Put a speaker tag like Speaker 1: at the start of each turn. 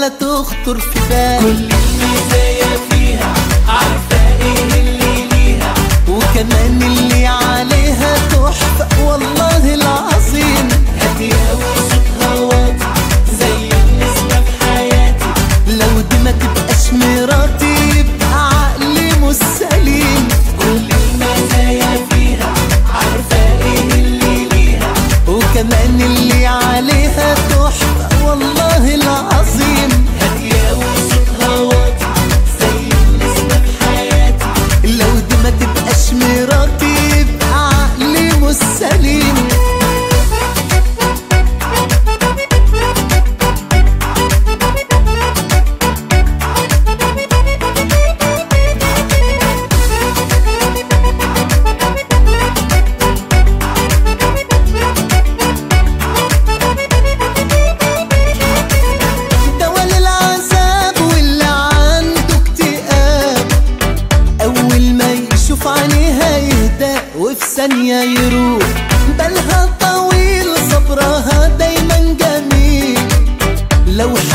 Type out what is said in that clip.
Speaker 1: ولا تخطر في بال
Speaker 2: كل المزايا فيها عارفة ايه اللي ليها
Speaker 1: وكمان اللي عليها تحفة والله العظيم
Speaker 2: هادية وصوتها واطي زي النسمة في حياتي
Speaker 1: لو دي ما تبقاش مراتي يبقى عقلي مش سليم
Speaker 2: كل المزايا فيها عارفة ايه اللي ليها
Speaker 1: وكمان اللي عليها تحفة والله العظيم
Speaker 2: هادية وصوتها واطي زي النسمة في حياتي
Speaker 1: لو دي ما تبقاش مراتي يبقى عقلي مش سليم دوا للعذاب واللي عنده اكتئاب أول ما يشوف عينيها يهدى وفي ثانية يروح بالها طويل صبرها دايما جميل لو